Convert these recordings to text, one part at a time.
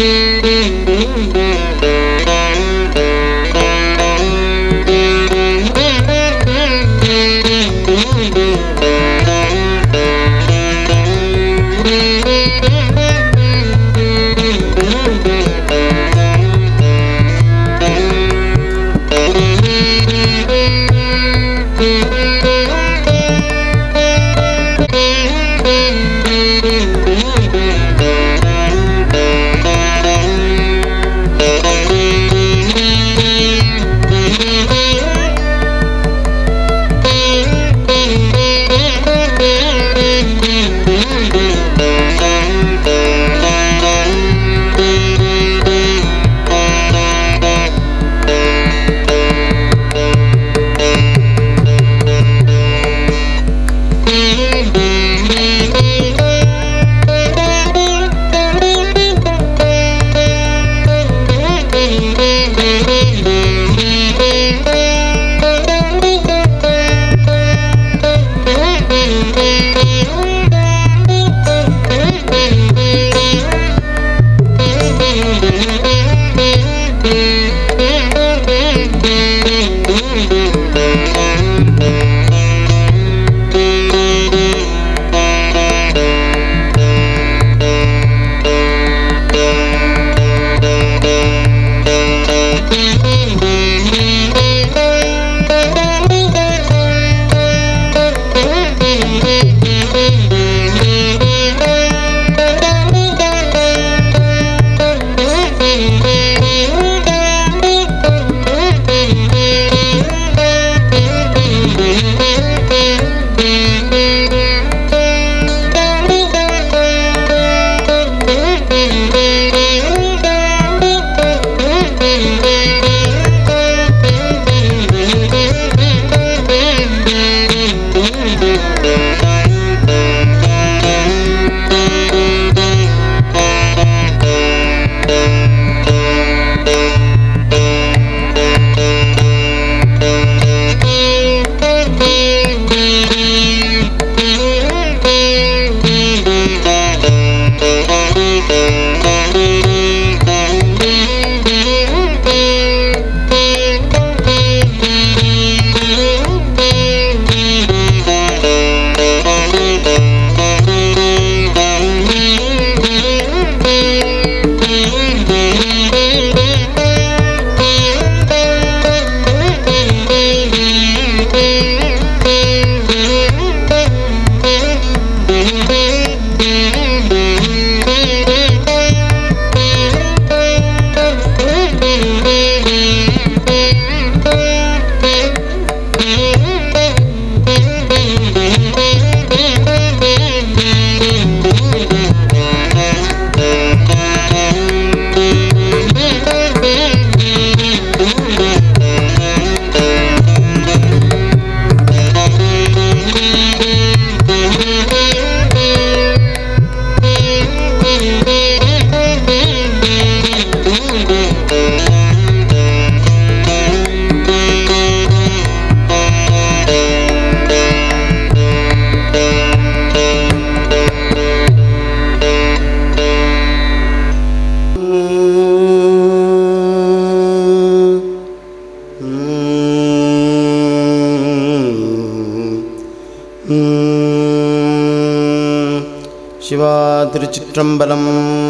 சிவா திருச்சிற்றம்பலம்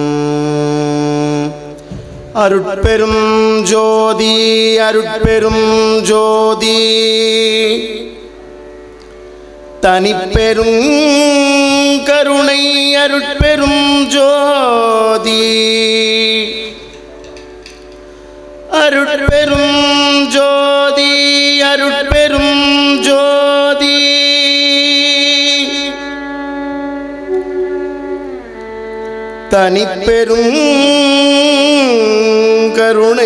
அருட்பெரும் ஜோதி அருட்பெரும் ஜோதி தனிப்பெரும் கருணை அருட்பெரும் ஜோதி அருட்பெரும் ஜோதி அருட்பெரும் ஜோதி தனிப்பெரும் கருணை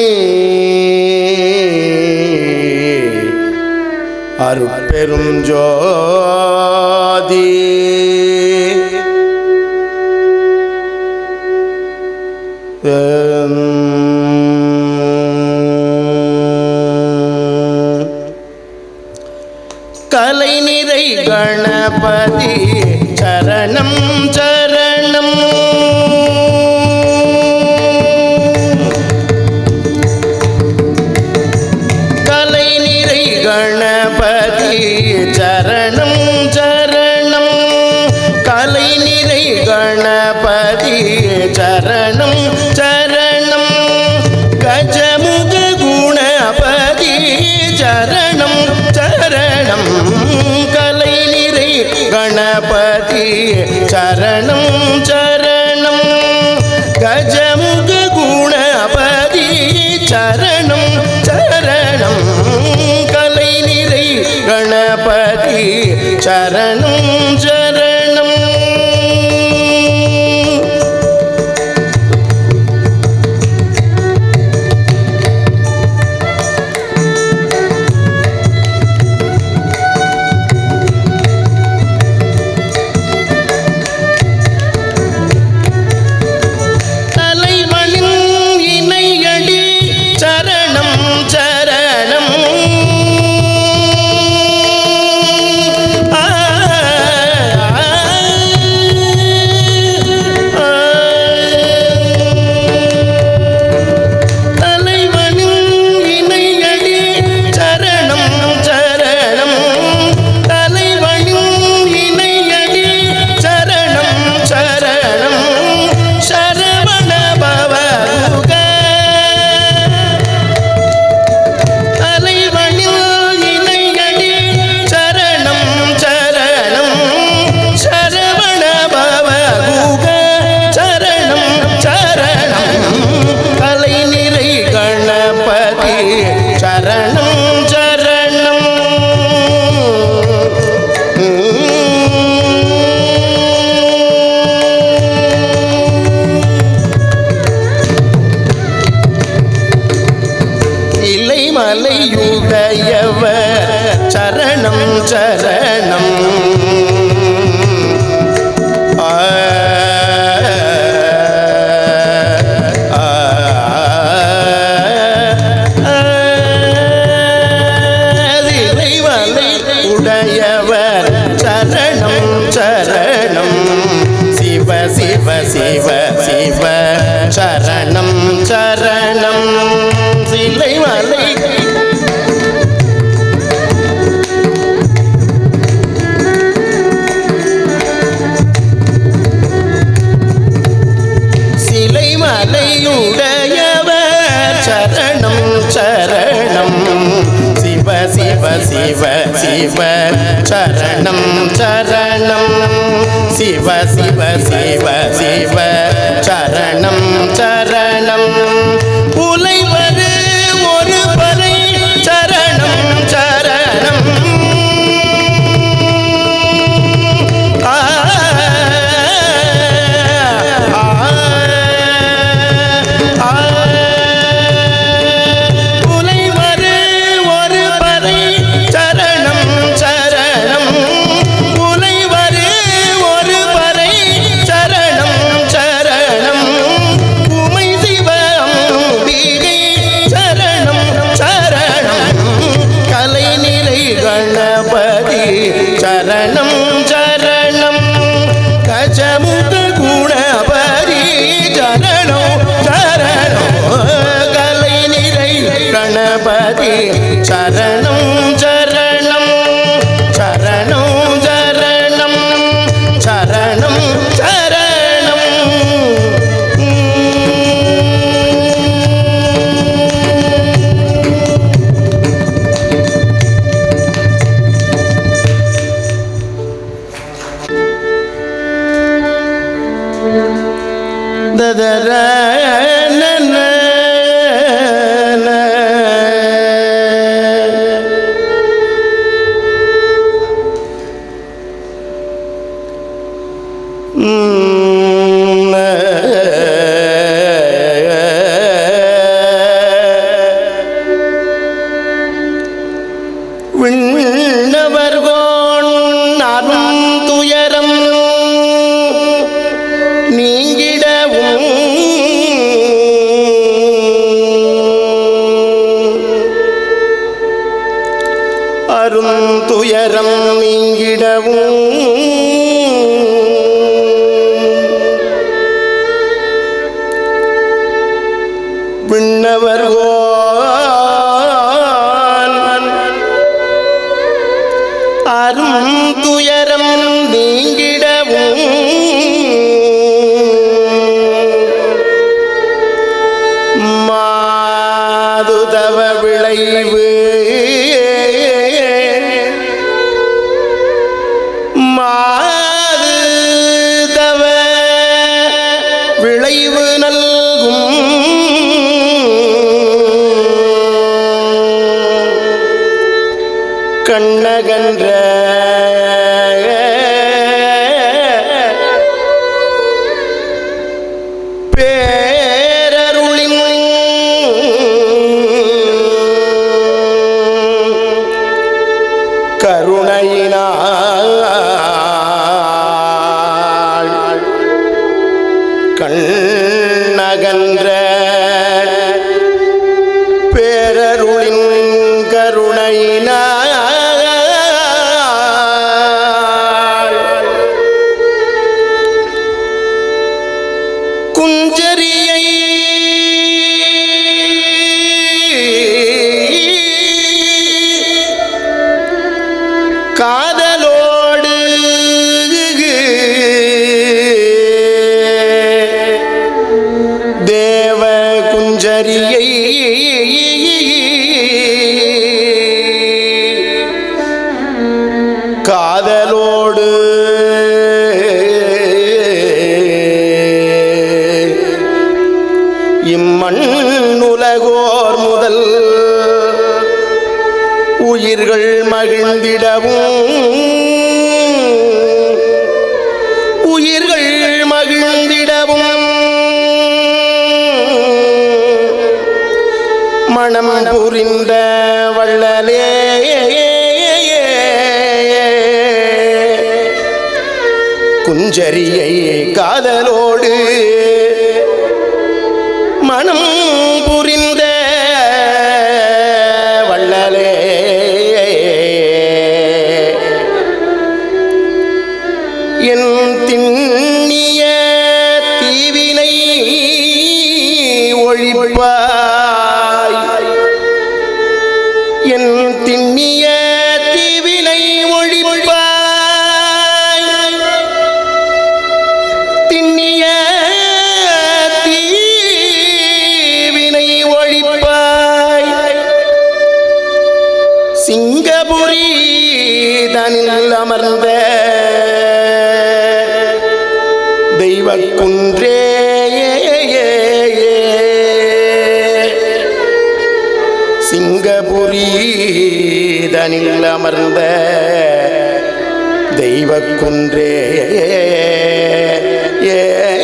அருட்பெரும் ஜோதி கலை நிறை கணபதி சரணம் சரணம் சரணம் சரணம் கஜமுக குணபதி சரணம் சரணம் கலை நிறை கணபதி சரணம் சரணம் கஜமுக குணபதி சரணம் சரணம் கலை நிறை கணபதி சரணம் சரணம் தலைவனின் இணையடி சரணம் சரணம் ஆ, ஆ, தலைவனின் இணையடி சரணம் சரணம் தலைவனின் இணையடி சரணம் சரணம் சரவண பவகுக தலைவனில் இணையடி சரணம் சரணம் சரவண பவகுக சரணம் சரணம் கலை நிறை கணபதி சரணம் சரணம் இலை மலையுடையவர் சரணம் சரணம் ஆ, ஆ, ஆ, இலை மலை உடையவர் சரணம் சரணம் சிவ சிவ சிவ சிவ சரணம் சரணம் சிலை மலை சிலை மலையுடையவர் சரணம் சரணம் சிவ சிவ சிவ சிவ சரணம் சரணம் சிவ சிவ சிவ சிவ சரணம் சரணம் புலைவரு ஒரு பறை சரணம் சரணம் ஆ ஆ ஆ புலைவரு ஒரு பறை சரணம் சரணம் புலைவரு ஒரு பறை சரணம் சரணம் உமை சிவ அம்பிகை சரணம் சரணம் கலை நிலை கணபதி சரணம் சரணம் கஜமுக குணபதி சரணம் சரணம் கலை நிறை கணபதி சரணம் சரணம் சரணம் சரணம் சரணம் சரணம் ததர நன விண்ணவர்கோன் அரும் துயரம் நீங்கிடவும் அரும் துயரம் நீங்கிடவும் விண்ணவர்கோன் அரும் துயரம் நீங்கிடவும் கண்ணகன்ற பேரருளின் கருணையினாள் கண்ணகன்ற பேரருளின் கருணையினாள் குஞ்சரியை காதலோடு தேவ குஞ்சரியை காதலோடு இம்மண் உலகோர் முதல் உயிர்கள் மகிழ்ந்திடவும் உயிர்கள் மகிழ்ந்திடவும் மனம் புரிந்த வள்ளலே குஞ்சரியை காதலோடு மனம் புரிந்த வள்ளலே என் திண்ணிய தீவினை ஒழிப்பாய் என் திண்ணிய தீவினை ஒழிப்பாய் திண்ணிய தீவினை ஒழிப்பாய் சிங்கபுரி தனில் அமர்ந்த தெய்வ குன்றே சிங்கபுரி தனில் அமர்ந்த தெய்வ குன்றே ஏ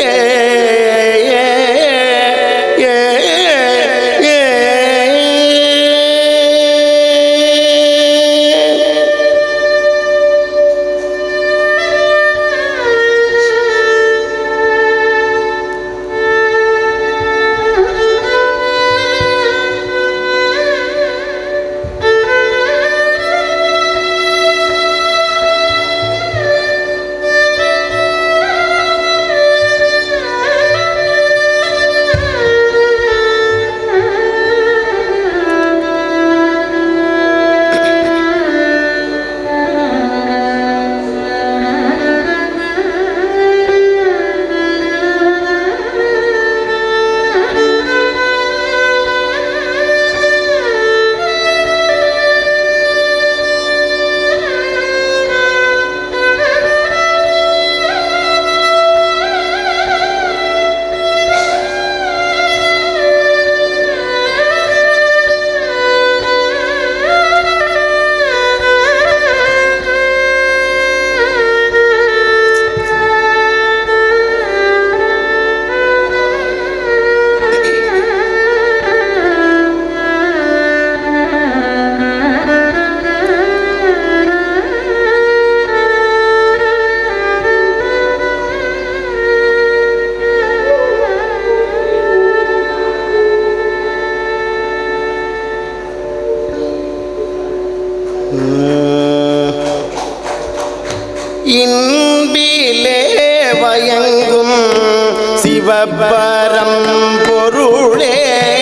இன்பிலே வயங்கும் சிவபரம் பொருளே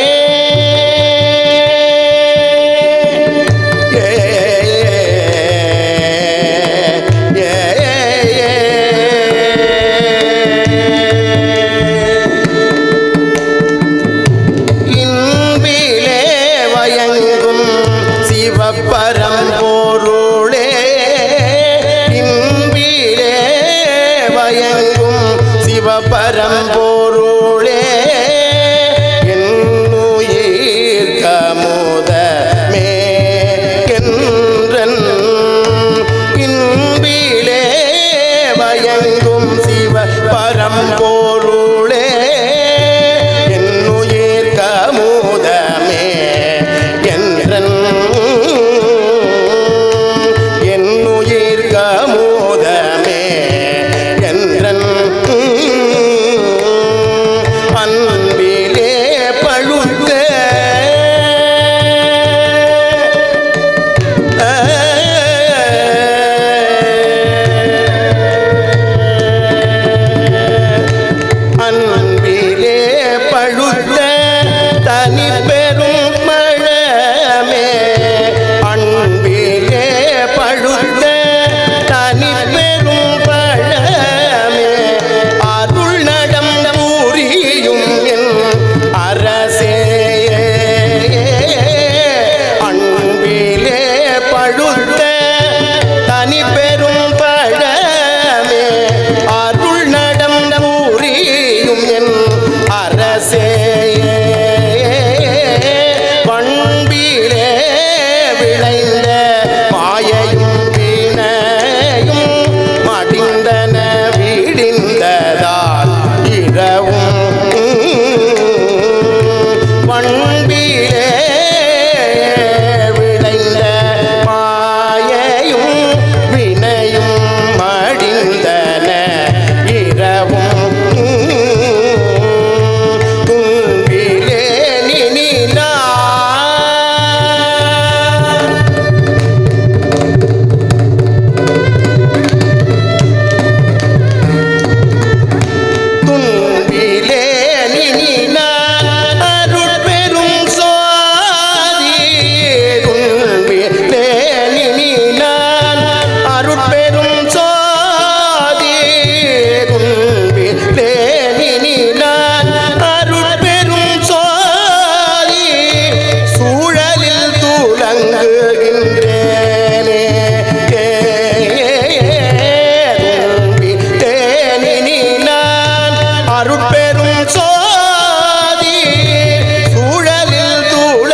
ஏ, ஏ, ஏ, இன்பிலே வயங்கும் சிவபரம் பொருளே இன்பிலே வயங்கும் சிவபரம் பொருளே என்னுயிர் கமுதமே என்றன் வயங்கும் சிவ பரம்போருளே என்னுயிர் கமுதமே என்றன் என்னுயிர் கமுதமே என்றன் அன்பிலே பழுத்த அன்பிலே பழுத்த தனி பெரும் மழமே அன்பிலே பழுத்த தனி பெரும் பழமே அருள் நடம் பூரியும் என் அரசே அன்பிலே பழுத்த தனி பெரும் பழமே அருள் நடம் பூரியும் என் அரசே பண்பிலே விளைந்த மாயையும் வீணையும் மடிந்தன விடிந்ததால் இரவும் பண்பிலே விளைந்த மாயையும் வினையும் மடிந்தன இரவும் துன்பிலே நினிலா துன்பிலே நினினான் அருள் பெரும் சுவாதி துன்பிலே நினினான் அருள் பெரும் சுவாதி துன்பிலே நினினான் அருள் பெரும் சுவாதி சூழலில் துலங்குகின்றேனே தேனினான் அருட்பெரும் சோதி சூழலில்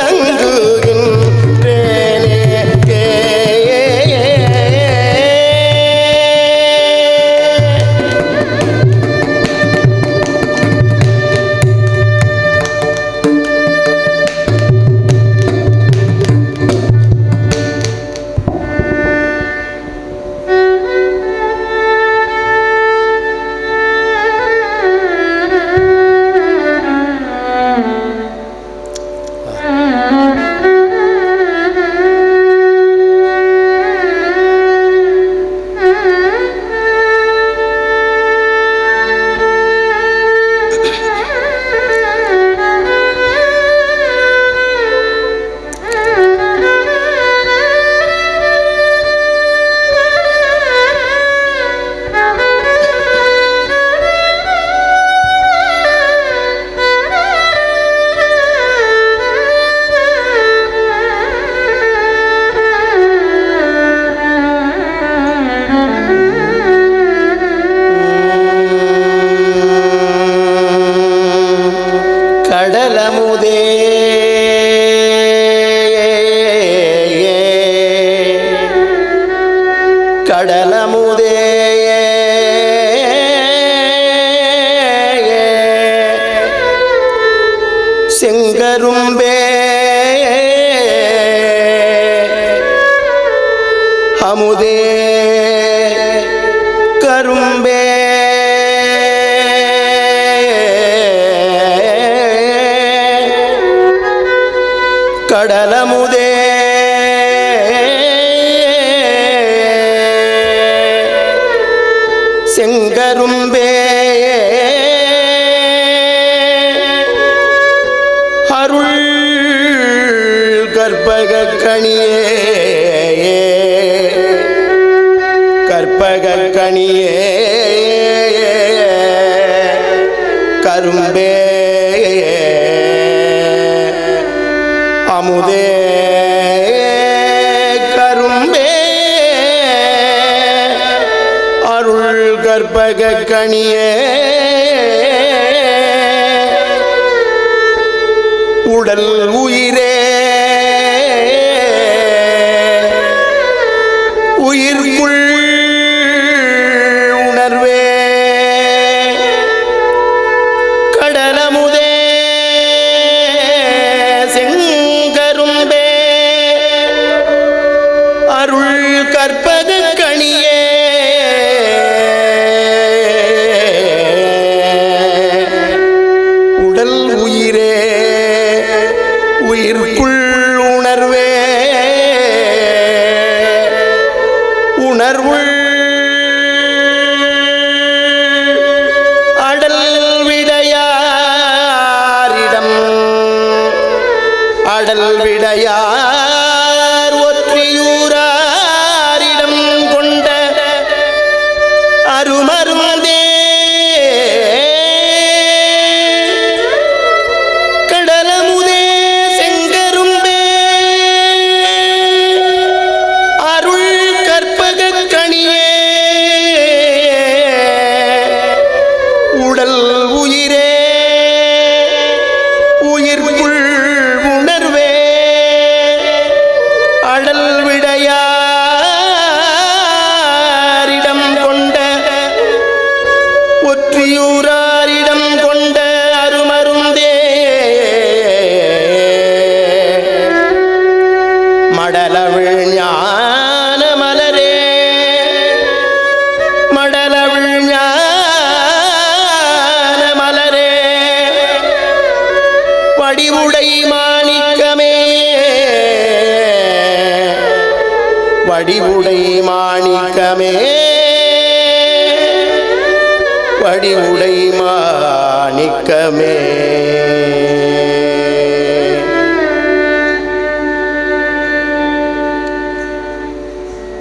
துளங்குகின்றேனே கடலமுதே கடலமுதே செங்கரும்பே அமுதே கரும்பே கடலமுதே செங்கரும்பே அருள் கற்பக கணியே கற்பக கணியே கரும்பே அமுதே கரும்பே அருள் கற்பக கணியே உடல் உயிரே உயிர்க்குள் உணர்வே அருமருந்தே கடலமுதே செங்கரும்பே அருள் கற்பகக் கனியே உடல் உயிரே உயிர்க்குள் உணர்வே அடல் விடையாரிடம் கொண்ட ஒற்றியூராரிடம் கொண்ட அருமருந்தே மடலவிழ் ஞான மலரே மடலவிழ் ஞான மலரே வடிவுடை மாணிக்கமே வடிவுடை மாணிக்கமே வடிவுடை மாணிக்கமே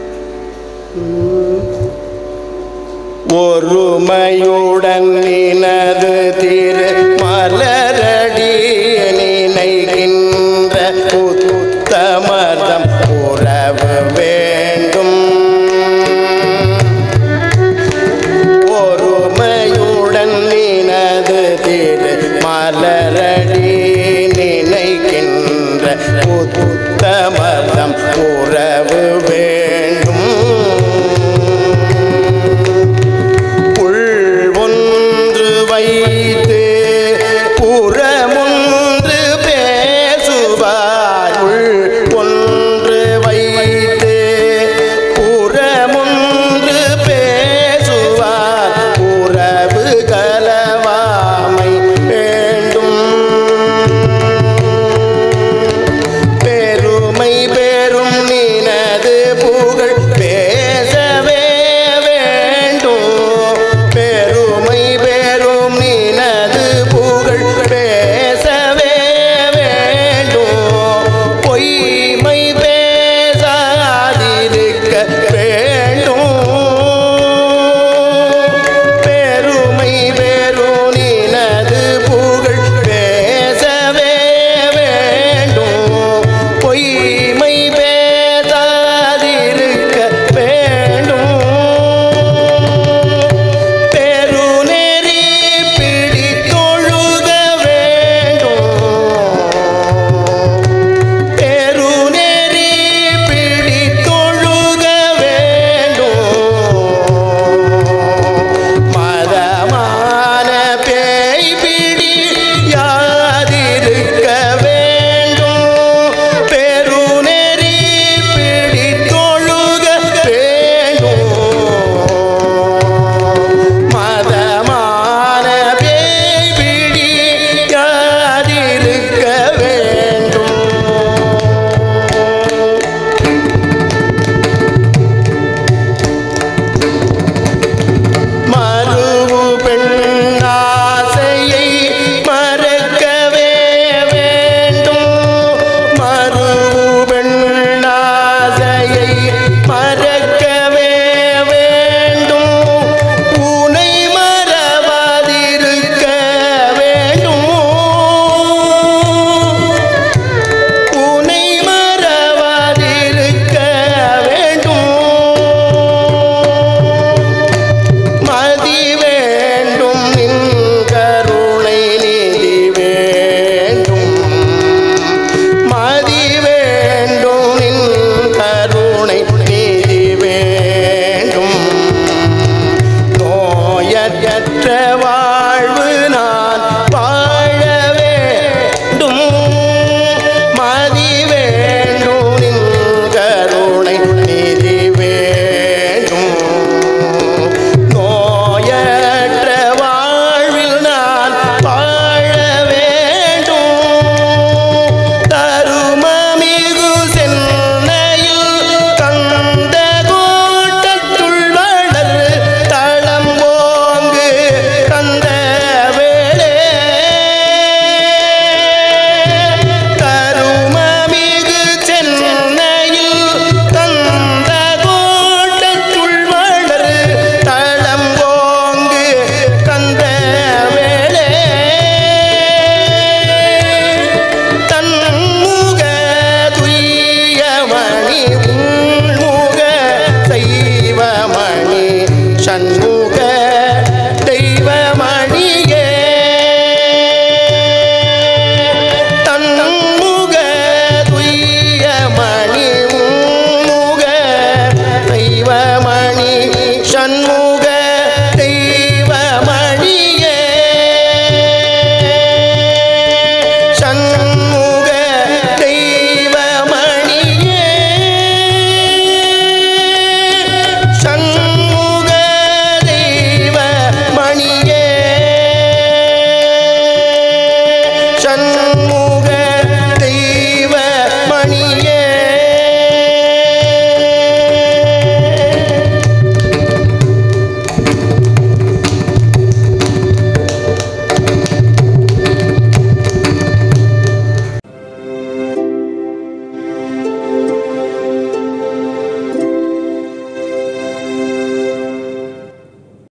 ஒருமையுடன் நின